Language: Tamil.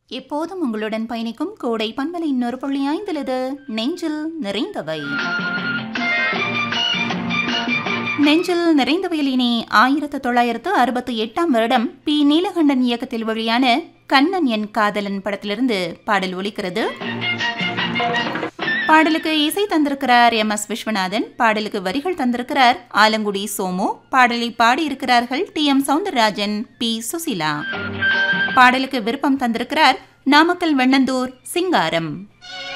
எப்போதும் உங்களுடன் பயணிக்கும் கோடை பண்பலை இன்னொரு புள்ளி ஐந்திலது நெஞ்சில் நிறைந்தவை நெஞ்சில் நிறைந்தவையில் இனி ஆயிரத்து தொள்ளாயிரத்து அறுபத்தி எட்டாம் வருடம் பி நீலகண்டன் இயக்கத்தில் வெளியான கண்ணன் என் காதலன் படத்திலிருந்து பாடல் ஒலிக்கிறது பாடலுக்கு இசை தந்திருக்கிறார் எம் எஸ் விஸ்வநாதன் பாடலுக்கு வரிகள் தந்திருக்கிறார் ஆலங்குடி சோமு பாடலை பாடியிருக்கிறார்கள் T M Soundararajan P Susheela பாடலுக்கு விருப்பம் தந்திருக்கிறார் நாமக்கல் வெண்ணந்தூர் சிங்காரம்